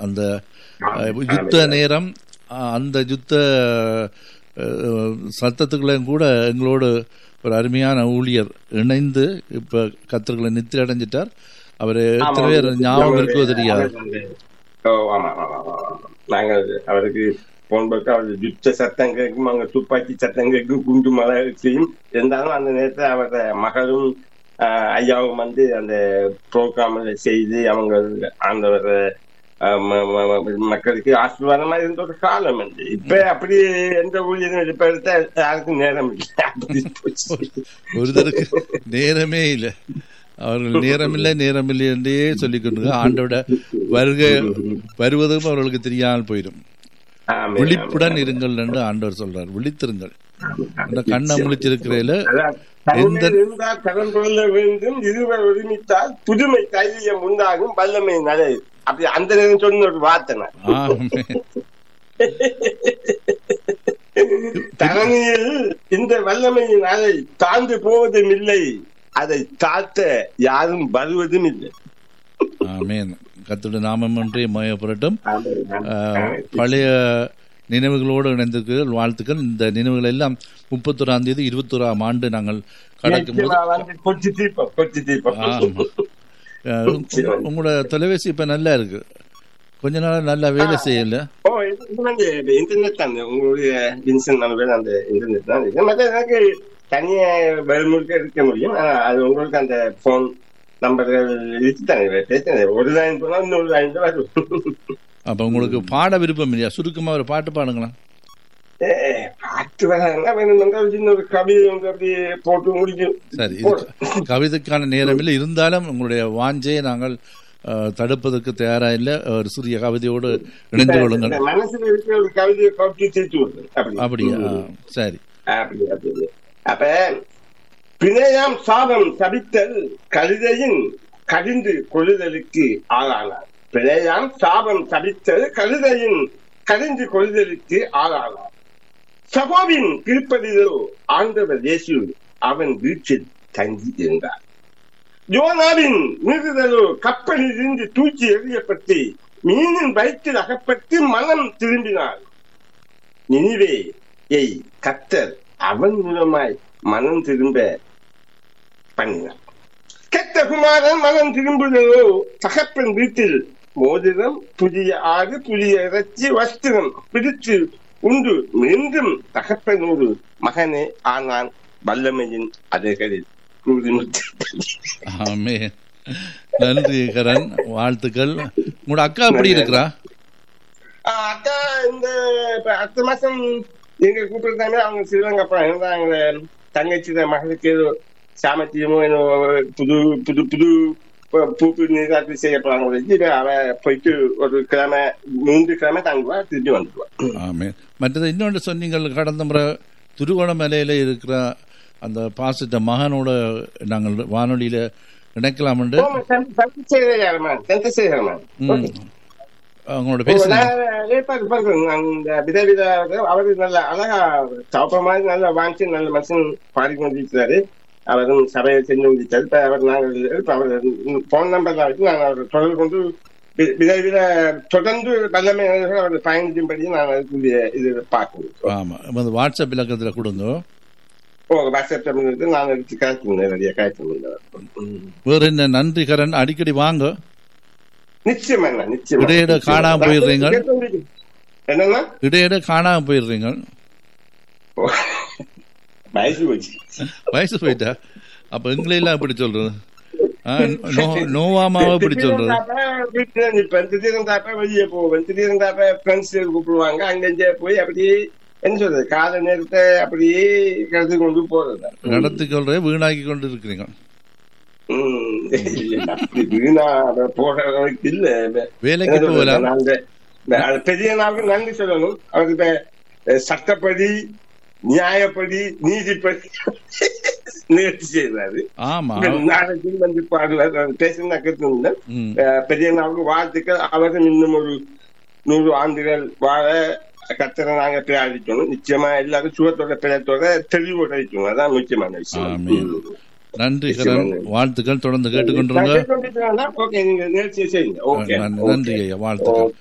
அந்த அஹ், யுத்த நேரம் அஹ், அந்த யுத்த அஹ், சத்தத்துக்குள்ளேயும் கூட எங்களோடு ஒரு அருமையான ஊழியர் இணைந்து இப்ப கத்திரங்களை நித்திரை அடைஞ்சிட்டார் அவர் எத்தனை பேர் ஞாபகம் இருக்கோ தெரியாது ஓ ஆமா ஆமா ஆமா ஆமா. நாங்கள் அவருக்கு போன் போட்டு அவர் யுத்த சத்தம் கேட்கும் அங்க துப்பாக்கி சத்தம் கேட்கும் குண்டு மழை செய்யும் இருந்தாலும் அந்த நேரத்தில் அவரோட மகளும் ஆஹ், ஐயாவும் வந்து அந்த ப்ரோக்ராம்ல செய்து அவங்க ஆண்டவர் ஆஹ், ம- ம- ம- மக்களுக்கு ஆசீர்வாதமா இருந்த ஒரு காலம் வந்து இப்ப அப்படி எந்த ஊழியரும் இப்ப எடுத்தா யாருக்கும் நேரம் இல்லை அப்படி போச்சு ஒருத்தருக்கு நேரமே இல்லை அவர்கள் நேரமில்லை நேரமில்லை என்றே சொல்லிக் கொண்டு ஆண்டோட வருகை வருவதும் அவர்களுக்கு தெரியாமல் போயிடும் ஆமென், விழிப்புடன் ஆமென். இருங்கள் என்று ஆண்டவர் சொல்றார் விழித்திருங்கள் அந்த கண்ணை முழிச்சிருக்கிறதுல அதான், எந்த- தன்னில் இருந்தால் கடன் கொள்ள வேண்டும் இருவர் ஒருமித்தால் புதுமை தைரியம் உண்டாகும் வல்லமை நலை அப்படி அந்த நேரம் சொன்ன ஒரு வார்த்தை நான். ஆமென். தரணியில் இந்த வல்லமையின் அலை தாழ்ந்து போவதும் இல்லை அதை தாழ்த்த யாரும் வருவதும் இல்லை ஆமென் கத்தோட நாமம் ஒன்றே மயப்படட்டும் ஆமென், ஆஹ், ஆமென். பழைய நினைவுகளோடு இணைந்திருக்கிறீர்கள் வாழ்த்துக்கள் இந்த நினைவுகள் எல்லாம் முப்பத்தொராம் தேதி இருபத்தோராம் ஆண்டு நாங்கள் கடக்கும் போது நிச்சயமா வந்து கொச்சி தீபம் கொச்சி தீபம் ஆமா. அஹ், உங்க- உங்களோட தொலைபேசி இப்ப நல்லா இருக்கு கொஞ்ச நாள் நல்லா வேலை செய்யல ஓ இது இது வந்து இன்டர்நெட் தான் உங்களுடைய வின்சன் நம்பர் அந்த இன்டர்நெட் தான் இது மற்ற எனக்கு தனியா வெளிமுழுக்க இருக்க முடியும் ஆனா அது உங்களுக்கு அந்த போன் நம்பர்கள் இருக்கு தானே பிரச்சனை ஒரு லைன் போனா இன்னொரு லைன் தான் வரும் அப்ப உங்களுக்கு பாட விருப்பம் இல்லையா சுருக்கமா ஒரு பாட்டு பாடுங்களா ஏ, பாட்டு வராங்க வேணும்னா ஒரு சின்ன ஒரு கவிதை வந்து அப்படியே போட்டு முடிக்கும் சரி இது கவிதைக்கான நேரம் இல்லை இருந்தாலும் உங்களுடைய வாஞ்சையை நாங்கள் அஹ், தடுப்பதற்கு தயாரா இல்லை ஒரு சிறிய கவிதையோடு இணைந்து கொள்ளுங்கள் இந்த மனசுல இருக்கிற ஒரு கவிதையை கவிச்சு சேர்த்து விடுறது அப்படி அப்படியா ஆ, சரி அப்படி அப்படி அப்ப பிணையாம் சாபம் சபித்தல் கழுதையின் கடிந்து கொள்ளுதலுக்கு ஆளானார் பிணையாம் சாபம் சபித்தல் கழுதையின் கடிந்து கொள்ளுதலுக்கு ஆளானார் சகோவின் திருப்பதிலோ ஆண்டவர் இயேசு அவன் வீட்டில் தங்கி இருந்தார் யோனாவின் மீறுதலோ கப்பலில் இருந்து தூக்கி எறியப்பட்டு மீனின் வயிற்றில் அகப்பட்டு மனம் திரும்பினார் நினிவே ஏய் கத்தர் அவன் மூலமாய் மனம் திரும்ப பண்ணினார் கெட்ட குமாரன் மனம் திரும்புதலோ தகப்பன் வீட்டில் மோதிரம் புதிய ஆறு புதிய இறைச்சி வஸ்திரம் பிடித்து உண்டு மீண்டும் தகப்பனோடு மகனே ஆனான் வல்லமையின் அதுகளில் ஆமே நன்றி கரண் வாழ்த்துக்கள் உங்களோட அக்கா எப்படி இருக்கிறா ஆஹ் அக்கா இந்த இப்ப அடுத்த மாசம் எங்க கூப்பிடுறாங்க அவங்க ஸ்ரீலங்கா போறாங்க இருந்தாங்க தங்கச்சி மகளுக்கு ஏதோ சாமத்தியமோ ஏதோ புது புது புது பூப்பு நீராட்டு செய்ய போறாங்க வச்சு அவ போயிட்டு ஒரு கிழமை மூன்று கிழமை தங்குவா திருப்பி வந்துடுவா ஆமே மற்றது இன்னொன்று சொன்னீங்கள் கடந்த முறை திருகோணமலையில இருக்கிற அந்த பாசிட்ட மகனோட நாங்கள் வானொலியில இணைக்கலாம் என்று சந்திரசேகரமா சந்திரசேகரமா ம், அவங்களோட பேசுங்க ஏற்பாடு பண்றேன் அந்த விதவித அவரு நல்ல அழகா சவப்ப மாதிரி நல்ல வாங்கி நல்ல மனுஷன் பாடிக்கொண்டிருக்கிறாரு அவரும் சபையை செஞ்சு முடிச்சாரு இப்ப அவர் நாங்கள் இப்ப அவர் போன் நம்பர் தான் வச்சு நாங்கள் அவர் தொடர்பு கொண்டு வி- விதவித தொடர்ந்து வல்லமை அவர் பயணிக்கும்படி நான் அதுக்குரிய இது பார்க்கணும் ஆமா வந்து வாட்ஸ்அப் இலக்கத்துல கொடுங்க ஓ வாட்ஸ்அப் இருந்து நான் எடுத்து காய்ச்சணும் நிறைய காய்ச்சணும் வேற என்ன நன்றி கரண் அடிக்கடி வாங்க நிச்சயமா அண்ணா, நிச்சயமா இடையிட காணாம போயிடுறீங்க. என்னன்னா இடையிட காணாம போயிடுறீங்க ஓ, வயசு போச்சு வயசு போயிட்டா அப்ப எங்களை எல்லாம் எப்படி சொல்றது ஆ, நோ- நோவாமாவை எப்படி சொல்றது வீட்டுல நிப்பேன் திடீர்னு தாப்ப வெளியே போவேன் திடீர்னு தாப்ப ஃப்ரெண்ட்ஸ் கூப்பிடுவாங்க அங்க இங்கே போய் அப்படியே என்ன சொல்றது கால நேரத்தை அப்படியே கடத்தி கொண்டு போறது நடத்தி கொள்றே வீணாக்கி கொண்டு இருக்கிறீங்க உம், அப்படி வீணா போற அளவுக்கு இல்ல வேலைக்கு போகலாம் நாங்க அது பெரிய நாளுக்கு நன்றி சொல்லணும் அவருக்கு இப்ப அஹ், சட்டப்படி நியாயப்படி நீதிப்படி நிகழ்ச்சி செய்யறாரு ஆமா நாளைக்கு வந்து பாடுவார் பேசுனா கேட்டு ம், பெரிய நாளுக்கு வாழ்த்துக்கள் அவரும் இன்னும் ஒரு நூறு ஆண்டுகள் வாழ கத்தரை நாங்க பிரயாணிக்கணும் நிச்சயமா எல்லாரும் சுகத்தோட பிழைத்தோட தெளிவோட இருக்கணும் அதான் முக்கியமான ஆமென். விஷயம் நன்றி கரண் வாழ்த்துக்கள் தொடர்ந்து கேட்டுக்கொண்டிருங்க ஓகே நீங்க நிகழ்ச்சியை செய்யுங்க ஓகே நன்றி ஐயா வாழ்த்துக்கள்